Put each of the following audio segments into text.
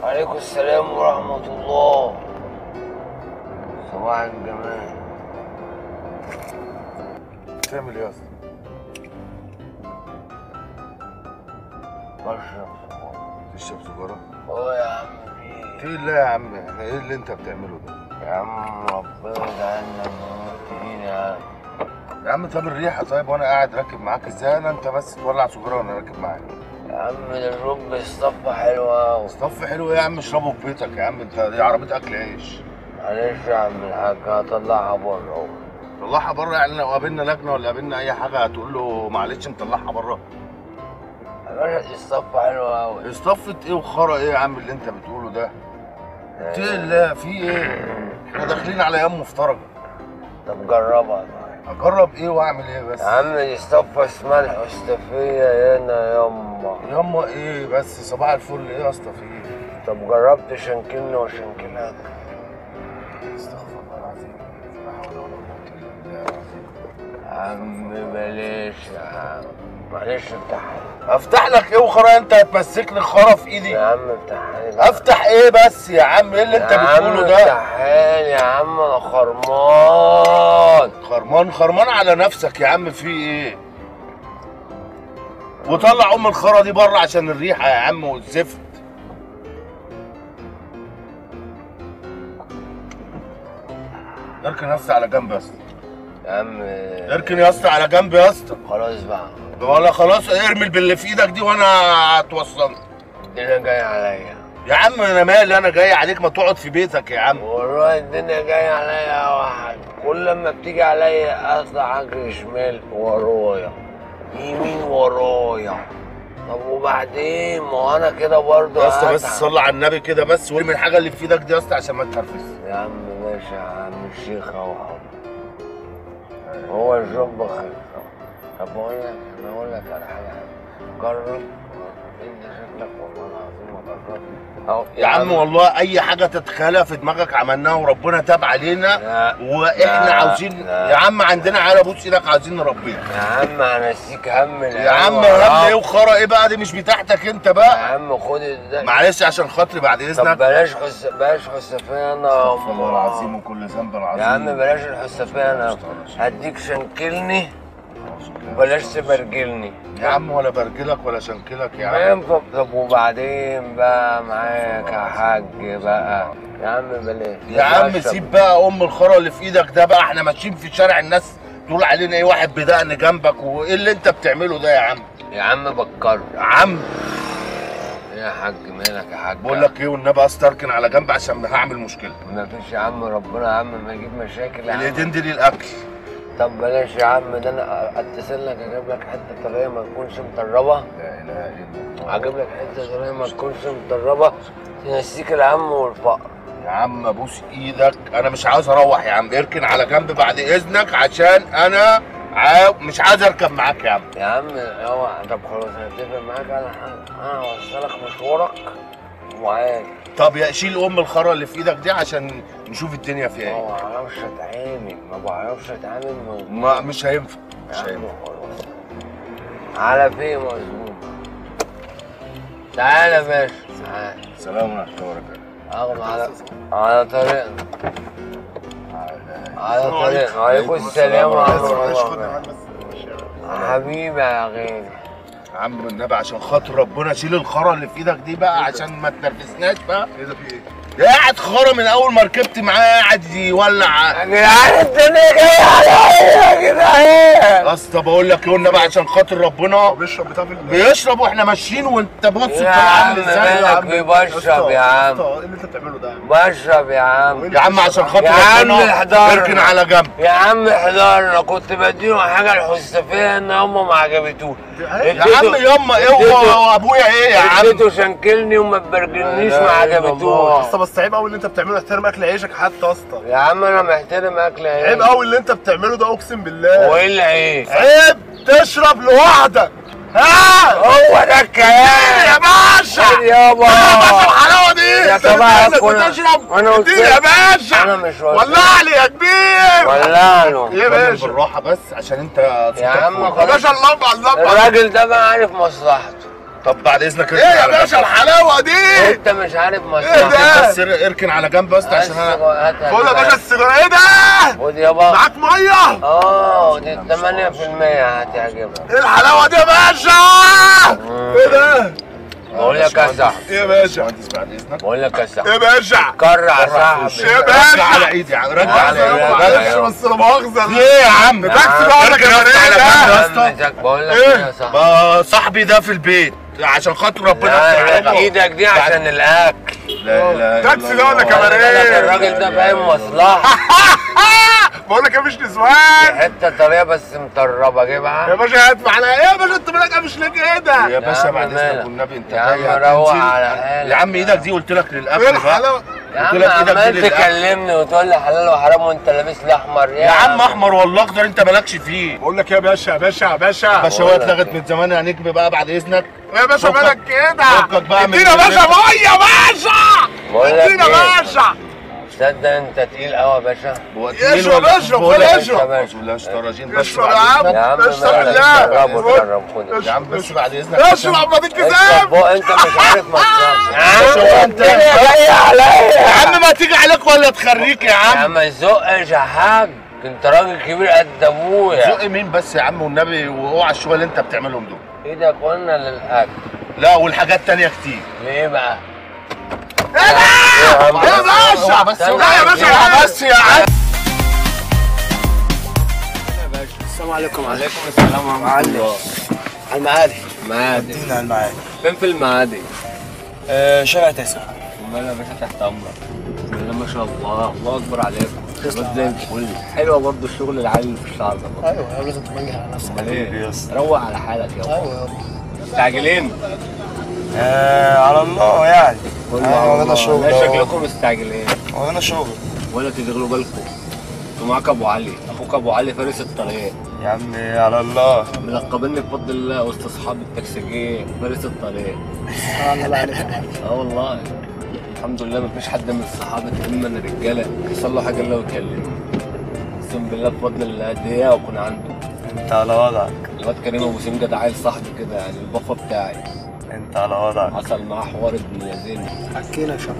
عليكم السلام ورحمة الله صباح الجمال تعمل ايه يا اسطى؟ بشرب سجارة تشرب سيجاره؟ اه يا عم في في لا يا عم احنا ايه اللي انت بتعمله ده؟ يا عم ربنا يجعلنا موتين يا عم يا عم طب الريحه طيب وانا قاعد راكب معاك ازاي انا انت بس تولع سيجاره وانا راكب معاك يا عم ده الرب الصفة حلوة أوي صف حلو ايه يا عم اشربه في بيتك يا عم انت دي عربيه اكل عيش معلش يا عم الحاج هطلعها بره أهو. طلعها بره يعني لو قابلنا لجنه ولا قابلنا اي حاجه هتقول له معلش مطلعها بره يا باشا دي الصفة حلوة أوي اصطفت ايه وخرا ايه يا عم اللي انت بتقوله ده؟ اتقي الله في ايه؟ احنا داخلين على ايام مفترجه طب جربها طيب اجرب ايه واعمل ايه بس؟ يا عم دي الصفة اسمها الحستفية هنا ياما ياما ايه بس صباح الفل ايه يا اسطى في ايه؟ طب جربت شنكلني وشنكلها استغفر الله العظيم لا حول ولا قوه الا بالله العظيم يا عم بلاش يا عم معلش افتحها افتح لك ايه وخرا انت هتمسكني خرا في ايدي يا عم افتحها لي افتح ايه بس يا عم ايه اللي انت يا عم بتقوله ده افتحها لي يا عم انا خرمان خرمان خرمان على نفسك يا عم في ايه وطلع ام الخرا دي بره عشان الريحه يا عم والزفت اركن يا اسطى على جنب يا اسطى يا عم اركن يا اسطى على جنب يا اسطى خلاص بقى ولا خلاص ارمي باللي في ايدك دي وانا هتوصلني الدنيا جاية عليا يا عم انا مالي انا جاي عليك ما تقعد في بيتك يا عم والله الدنيا جاية عليا يا واحد كل لما بتيجي عليا اطلع اجري شمال ورايا يمين ورايا طب وبعدين ما هو انا كده برضه يا اسطى بس هتعب. صلي على النبي كده بس وارمي الحاجه اللي في ايدك دي يا اسطى عشان ما تتنرفزش يا عم ماشي يا عم الشيخ اهو هو الجب خير طب بقول لك انا اقول لك على حاجه جرب انت شكلك والله العظيم ما جربت اهو يا عم والله اي حاجه تتخيلها في دماغك عملناها وربنا تاب علينا لا واحنا لا، عاوزين لا. يا عم عندنا على بوس ايدك عاوزين نربيها يا عم هنسيك هم يا عم هم ايه وخرا ايه بقى دي مش بتاعتك انت يا بقى عم خد ده معلش عشان خاطري بعد طب اذنك بلاش حس بلاش حسافيه انا استغفر الله العظيم وكل ذنب عظيم يا عم بلاش الحسافيه انا هديك شنكلني بلاش تبرجلني يا عم ولا برجلك ولا شنكلك يا ما عم ينفع طب وبعدين بقى معاك يا حاج بقى يا عم بلاش يا عم بشرب. سيب بقى ام الخرا اللي في ايدك ده بقى احنا ماشيين في شارع الناس تقول علينا ايه واحد بدقن جنبك وايه اللي انت بتعمله ده يا عم يا عم بكر يا عم يا حاج مالك يا حاج بقول لك ايه والنبي استركن على جنب عشان هعمل مشكله ما فيش يا عم ربنا يا عم ما يجيب مشاكل يا عم الايدين دي للاكل طب بلاش يا عم ده انا اتصل لك اجيب لك حته طريه ما تكونش مطربه لا اله الا الله اجيب لك حته طريه ما تكونش مطربه تنسيك الهم والفقر يا عم ابوس ايدك انا مش عاوز اروح يا عم اركن على جنب بعد اذنك عشان انا عاو... مش عايز اركب معاك يا عم يا عم هو طب خلاص هنتفق معاك على حاجه انا هوصلك مشوارك وعادي طب يا شيل ام الخرا اللي في ايدك دي عشان نشوف الدنيا فيها ما ايه بعرفش اتعامل ما بعرفش اتعامل مظبوط ما مش هينفع مش يا عم هينفع خلاص. على فين مظبوط تعالى يا باشا تعالى سلام ورحمه الله وبركاته اغمى على على طريقنا على طريقنا وعليكم السلام ورحمه الله وبركاته حبيبي يا غالي يا عم النبي عشان خاطر ربنا شيل الخرا اللي في ايدك دي بقى عشان ما تنرفزناش بقى ايه ده في ايه؟ ده قاعد خرا من اول ما ركبت معاه قاعد يولع يا جدعان الدنيا جايه عليا يا جدعان اسطى بقول لك ايه والنبي عشان خاطر ربنا هو بيشرب بتاع في ال- بيشرب واحنا ماشيين وانت بص يا الطريق عم عامل ازاي مالك بيبشرب يا عم اسطى، ايه اللي انت بتعمله ده يا عم؟ بشرب يا عم يا عم عشان خاطر يا عم ربنا احضرنا. اركن على جنب يا عم حضرنا كنت بديله حاجه الحسافيه ان هم ما عجبتوش يا عم ياما ايه هو وابويا ايه يا عم اديته شنكلني وما تبرجلنيش ما عجبتوش اسطى بس عيب قوي اللي انت بتعمله احترم اكل عيشك حتى يا اسطى يا عم انا محترم اكل عيب عيش قوي اللي انت بتعمله ده اقسم بالله وايه العيش عيب تشرب لوحدك ها هو ده الكلام يا باشا يابا بس الحلاوه دي يا انت طبعا بتقول كنا- انك بتشرب أنا قلت اديني لك. يا باشا انا مش واثق. ولع لي يا كبير ولع له يا اتكلم باشا بالراحه بس عشان انت يا عم يا خلاص باشا اللمبه اللمبه الراجل ده بقى عارف مصلحته طب بعد اذنك ايه يا باشا الحلاوه دي انت مش عارف ده؟ مصلحتك بس اركن على جنب بس عشان انا خد يا باشا السيجاره ايه ده خد يابا معاك ميه اه دي 8% هتعجبك ايه الحلاوه دي يا باشا ايه ده بقول لك يا صاحبي ايه يا باشا مهندس بعد اذنك بقول لك يا ايه صاحبي يا باشا كرع يا صاحبي يا رجع باشا على ايدي يا عم رجع على على إيدي. ايدي معلش بس لا مؤاخذه في ايه يا عم ده تاكسي بقى ولا اركن يا اسطى على كمان جنب يا ايه اسطى همسك بقول لك إيه؟ ايه يا صاحبي ما صاحبي ده في البيت عشان خاطر ربنا لا يستر لا عليك. ايدك دي عشان الاكل لا لا تاكسي ده ولا خلي كباريه بالك الراجل ده فاهم مصلحه بقول لك يا مش نسوان حته طريه بس مطربه يا جيبها باشا هات معانا ايه يا باشا انت مالك مش ليه كده يا باشا عم بعد مالك. اذنك والنبي انت يا عم جاي روق هتنزل. على حالك. يا عم ايدك دي قلت لك ايه للاكل بقى الحلاوه يا قلت عم لك ايدك دي عمال للاكل تكلمني وتقول لي حلال وحرام وانت لابس لي احمر يا عم احمر والله اخضر انت مالكش فيه بقول لك يا باشا يا باشا يا باشا باشا هو اتلغت من زمان يا نجم بقى بعد اذنك يا باشا فكك- مالك كده فكك بقى من ادينا يا باشا البرنامج. ميه يا باشا بقول لك ادينا يا ايه باشا تصدق انت تقيل قوي يا باشا هو اشرب، تقيل ولا- اشرب، بقول خد لك اشرب. أعوذ بالله اشتراجين بس اشرب يا بعد عم يا عم اشرب مالك لا جرب وجرب خد يا عم بس بعد اذنك اشرب ما ديك اشرب كذاب بقى انت مش عارف مصلحتك اشرب انت. جاي عليا يا عم ما تيجي عليك ولا تخريك يا يا عم عم ما تزقش يا حاج انت راجل كبير قد ابويا زق مين بس يا عم والنبي واوعى الشغل اللي انت بتعملهم دول ايدك قلنا للاكل لا والحاجات تانية كتير ليه بقى؟ يا يا عم يا باشا اوعى بس استنى لا يا باشا يا بس يا عم السلام عليكم عليكم السلام ورحمة الله على المعالي معادي دينا على المعالي فين في المعادي؟ آه شارع تسعة امال يا باشا تحت امرك بسم الله ما شاء الله الله اكبر عليكم شباب زي الفل حلوه برضه الشغل العالي اللي في الشعر ده برضه. ايوه يا لازم تمنجح على نفسك امال ايه؟ روق على حالك يابا ايوه يابا مستعجلين؟ آه على الله يعني كله آه، على وانا الله. شغل لا أهو. شكلكم مستعجلين وانا شغل ولا تشغلوا بالكم انتوا معاك ابو علي اخوك ابو علي فارس الطريق يا عم على الله ملقبيني بفضل الله وسط اصحاب التكسيجيه فارس الطريق انا لا عليك اه والله الحمد لله مفيش حد من الصحابه اما انا رجاله يحصل له حاجه الا ويكلمني اقسم بالله بفضل الله قد ايه واكون عنده انت على وضعك الواد كريم ابو سيم ده عيل صاحبي كده يعني البفه بتاعي انت على وضعك حصل معاه حوار ابن لذين حكينا شو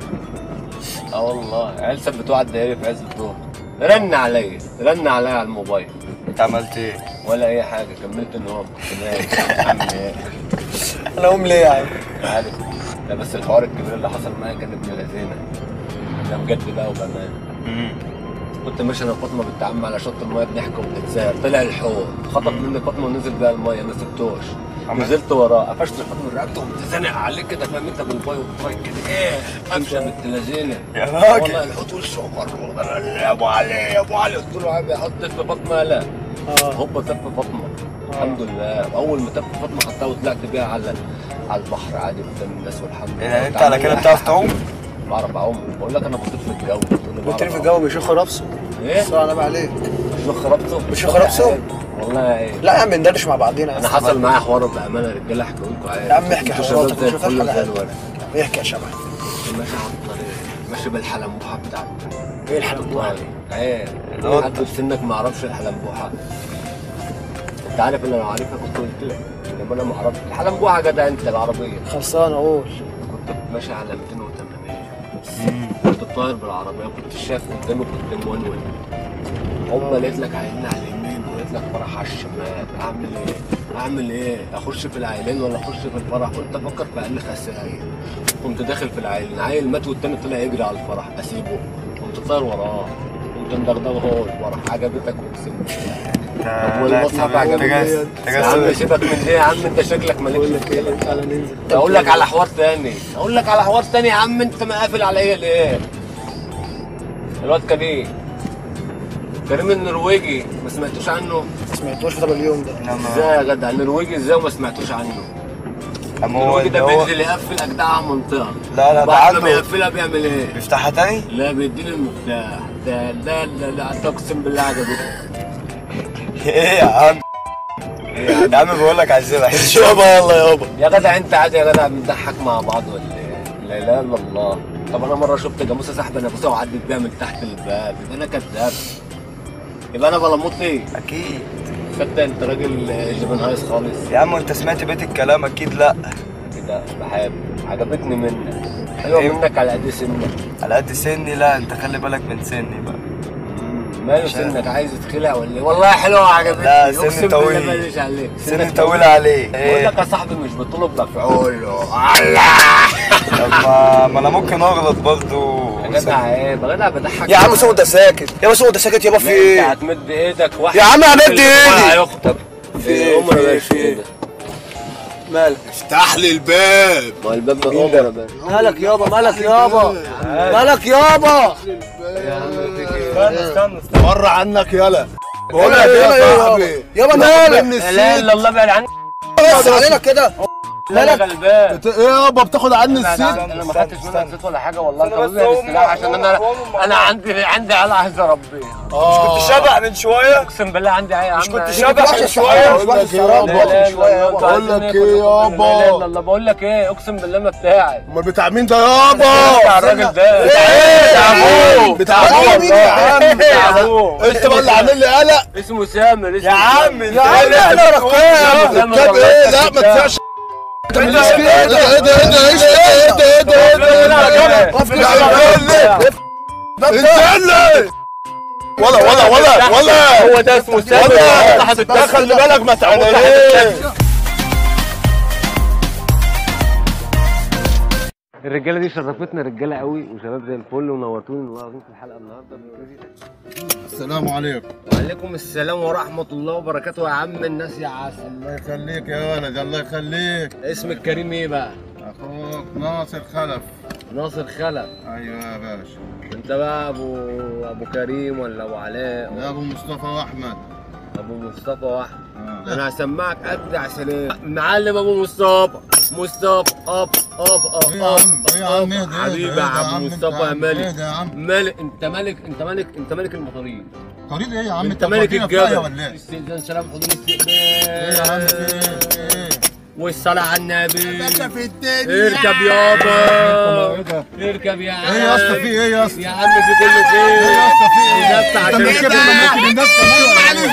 اه والله عيال ثبتوه على الدائري في عز الظهر رن عليا رن عليا على الموبايل انت عملت ايه؟ ولا اي حاجه كملت النوم كنت نايم عم ايه انا اقوم ليه يا عم؟ عارف لا بس الحوار الكبير اللي حصل معايا كان ابن لذينه ده بجد بقى وبامان كنت ماشي انا وفاطمه بنت عمي على شط المايه بنحكي وبنتساهر طلع الحوض خطف مني فاطمه ونزل بيها المايه ما سبتوش نزلت وراه قفشت الحوض من رقبته وقمت زانق عليه كده فاهم انت بالباي والباي كده ايه قفشه بنت لذينه يا راجل. والله الحوض وشه مر يا ابو علي يا ابو علي قلت له عم حط في فاطمه لا اه هوبا تف فاطمه الحمد لله اول ما تف فاطمه خدتها وطلعت بيها على على البحر عادي قدام الناس والحمد لله يعني انت على كده بتعرف تعوم؟ بعرف اعوم بقول لك انا بطير في الجو بتقول لي كنت بعرف في الجو بيشوخ رابسه ايه صار انا عليك مش خربته مش خربته؟ والله ايه لا يا عم ندردش مع بعضينا انا حصل معايا حوار بامانه رجاله احكي لكم عادي يا عم احكي انتوا حواراتك، شباب زي شوف الفل الحلقة. وزي الورد احكي يا شباب كنت ماشي على الطريق ماشي بالحلمبوحه بتاعتي ايه الحلبوحه؟ والله. ايه القطة. حد في سنك ما يعرفش الحلمبوحه انت عارف ان انا لو عارفها كنت قلت لك انما انا ما اعرفش الحلمبوحه جدع انت العربيه خلصان اقول كنت ماشي على 280 كنت طاير بالعربيه كنت شايف قدامي كنت مونول هم لقيت لك عيلين على اليمين ولقيت لك فرح على الشمال اعمل ايه؟ اعمل ايه؟ اخش في العيلين ولا اخش في الفرح؟ قلت افكر في اقل خسائر قمت داخل في العيلين عيل مات والتاني طلع يجري على الفرح اسيبه قمت طاير وراه قمت مدغدغه هو الفرح عجبتك اقسم بالله والمصحف عجبني يا عم سيبك من دي يا عم انت شكلك مالكش في كده تعالى ننزل اقول لك على حوار تاني اقول لك على حوار تاني يا عم انت مقافل عليا ليه الواد كريم كريم النرويجي ما سمعتوش عنه ما سمعتوش في طب اليوم ده ازاي يا جدع النرويجي ازاي وما سمعتوش عنه اما هو النرويجي ده اللي هو بينزل يقفل اجدع منطقه لا، لا، ده بعد ما عنده- بيقفلها بيعمل ايه بيفتحها تاني؟ لا بيديني المفتاح ده لا لا لا انت اقسم بالله عجبتني ايه يا عم؟ يا عم بقول لك عايزينها شو يابا يلا يابا يا جدع انت عادي يا جدع بنضحك مع بعض ولا ايه؟ لا اله الا الله طب انا مره شفت جاموسه سحبه نفسها وعدت بيها من تحت الباب يبقى انا كذاب يبقى انا بلمط ليه؟ اكيد تصدق انت راجل جبن هايص خالص يا عم انت سمعت بيت الكلام اكيد لا كده بحب عجبتني منك حلوه منك على قد سنك على قد سني لا انت خلي بالك من سني بقى ماله سنك عايز تخلع ولا ايه؟ والله حلوه عجبتني لا، سن اقسم طويل. بالله ماليش عليك سني طويل عليه بقول ايه لك يا صاحبي مش بطلب مفعول طب ما, ما انا ممكن اغلط برضو يا جدع عيب يا جدع بضحك يا عم سوق ده ساكت يا سوق ده ساكت يابا في انت ايه هتمد ايدك واحد يا عم همد اللي ايدي. هيخطب في ايه؟ عمر في يا ايه؟ باشا في ايه؟ كده مالك افتح لي الباب ما الباب من عمر يا باشا مالك يابا مالك يابا مالك يابا استنى استنى استنى بره عنك يلا بقول لك يلا ايه يا يابا. صاحبي يابا مني مالك لا اله السيد الا الله بعد عني بس علينا كده لا مالك غلبان انت ايه يابا بتاخد عني السيد انا ما خدتش منك استنى. صوت ولا حاجه والله انت استنى بس بتبيع هو السلاح أمه- عشان هو- انا هو أمه- انا عندي عندي عيال عايز اربيها كنت شبع من شويه اقسم بالله عندي عيال مش كنت شبع من شويه بقول لك ايه يابا بقول لك ايه يابا لا الله بقول لك ايه اقسم بالله ما بتاعي امال بتاع مين ده يابا بتاع الراجل ده بتاع ابوه بتاع ابوه مين يا عم بتاع ابوه انت بقى اللي عامل لي قلق اسمه سامر اسمه يا عم يا عم احنا رقام طب ايه لا ما تنساش انت ماليش كده ايه ده ايه ده ايه ده ايه ده ايه ده ايه ده ايه ده ايه ده انزل ولا ولا ولا ولا هو ده اسمه سامر ولا بس خلي بالك ما تعملش الرجاله دي شرفتنا رجاله قوي وشباب زي الفل ونورتوني واخدين في الحلقه النهارده السلام عليكم وعليكم السلام ورحمه الله وبركاته يا عم الناس يا عسل الله يخليك يا ولد الله يخليك اسمك كريم ايه بقى اخوك ناصر خلف ناصر خلف ايوه يا باشا انت بقى ابو ابو كريم ولا ابو علاء ده ابو مصطفى واحمد ابو مصطفى واحد آه. انا هسمعك ابدع سلام معلم ابو مصطفى مصطفى اب اب اب ايه يا عم ايه يا عم اب اهدى، اهدى، حبيبي اهدى يا يا عم عم، مصطفى انت يا عم، ملك اهدى يا عم. ملك انت ملك انت ملك انت ملك المطاريد طريق ايه يا عم انت ملك فاضينا في داهية الجبل ولا ايه؟ استئذان سلام حضور استقبال ايه يا عم في ايه؟ ايه؟ والصلاة على النبي في الدنيا اركب يابا ايه ده؟ اركب يا عم ايه يا اسطى في ايه يا اسطى؟ يا عم في كل خير ايه يا اسطى في ايه؟ ده بتاع انت شركة مركب مركب الناس كمان علي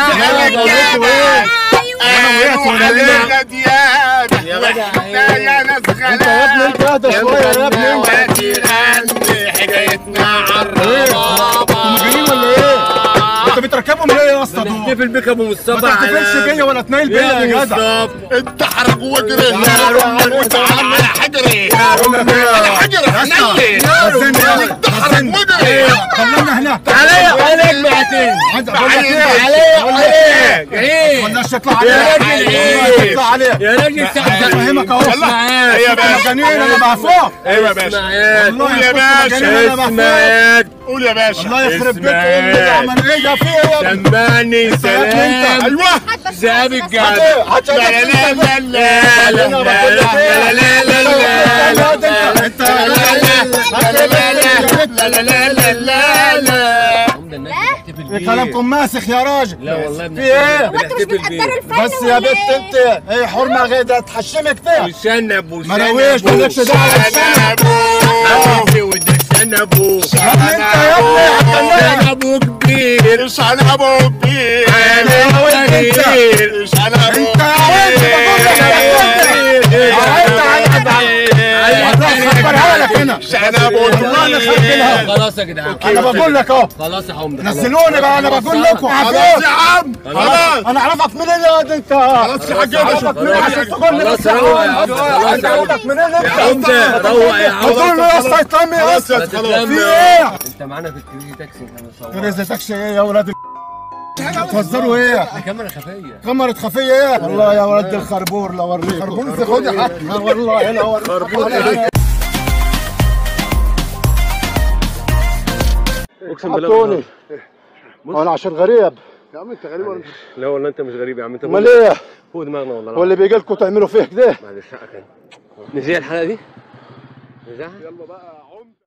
يا جدع يا ناس انت يا ابني انت اهدى شويه يا ابني انت حكايتنا ايه؟ انتوا مجانين ولا ايه؟ انت بتركبهم ليه يا اسطى دول؟ بنحتفل بك ابو مصطفى ما تحتفلش بيا ولا تنيل بيا يا جدع انت حرق واجري يا عم وتعالى على حجري على حجري حنين انت حرق واجري خلينا هنا عليا عليك بعتين عايز اقول لك ايه؟ عليك اقول لك ايه؟ عليك ايه مالناش تطلع يا عليه راجل ايه؟ تطلع عليه يا راجل ساعتك افهمك اهو اسمع ايه يا باشا مجانين انا بعفوك ايوه يا باشا اسمع يا والله يا كنت باشا، مجانين انا بعفوك اسمع قول يا باشا الله يخرب بيت اسمع. امي ده عمل ايه ده في ايه يا ابني؟ سمعني انت يا ابني انت سلام ايوه ذهب الجدع حتى لا لا لا لا لا لا لا لا لا لا لا انت كلامكم ماسخ يا راجل لا والله في ايه؟ بنحتفل بيه بس يا بنت انت ايه حرمه غير ده تحشمك فيها وشنب وشنب مراويش مالكش دعوه شنب وده شنبه يا ابني انت يا ابني هتكلمك شنبه كبير ايش انا ابو كبير انا كبير ايش انا ابو انت يا ولد بقول لك يا ابني هخبرها لك هنا انا ابو والله انا خبرها خلاص يا جدعان انا بقول لك اهو خلاص يا حمد نزلوني بقى انا بقول لكم خلاص عفوك يا عم خلاص انا اعرفك منين يا واد انت خلاص يا حاج اعرفك منين عشان تقول لي خلاص بس روق يا عم خلاص يا عم اعرفك منين انت يا حمد روق يا عم هتقول لي يا اسطى يتلم يا خلاص اسطى يا لا خلاص تتلم في يا ايه؟ انت معانا في الكريزي تاكسي احنا بنصور رزقك ايه يا ولاد بتهزروا ايه؟ كاميرا خفيه كاميرا خفيه ايه؟ والله يا ولد الخربور لا اوريك خربور ازاي خدي حق والله انا اوريك خربور اقسم بالله حطوني انا عشان غريب لا والله انت مش غريب يا عم انت امال ايه؟ فوق دماغنا والله هو اللي بيجي لكم تعملوا فيه كده؟ بعد الشقه كان نذيع الحلقه دي نذيعها